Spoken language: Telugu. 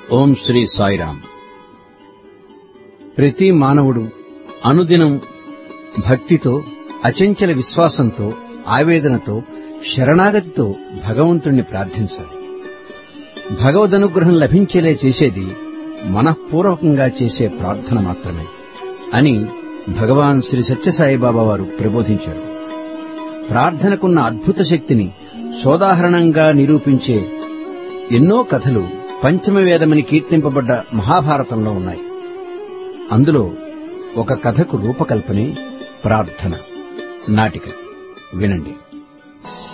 ఓం శ్రీ సాయిరామ్ ప్రతి మానవుడు అనుదినం భక్తితో అచంచల విశ్వాసంతో ఆవేదనతో శరణాగతితో భగవంతుణ్ణి ప్రార్థించాలి భగవదనుగ్రహం లభించేలే చేసేది మనఃపూర్వకంగా చేసే ప్రార్థన మాత్రమే అని భగవాన్ శ్రీ సత్యసాయిబాబా వారు ప్రబోధించారు ప్రార్థనకున్న అద్భుత శక్తిని సోదాహరణంగా నిరూపించే ఎన్నో కథలు పంచమవేదమని కీర్తింపబడ్డ మహాభారతంలో ఉన్నాయి అందులో ఒక కథకు రూపకల్పనే ప్రార్థన నాటిక వినండి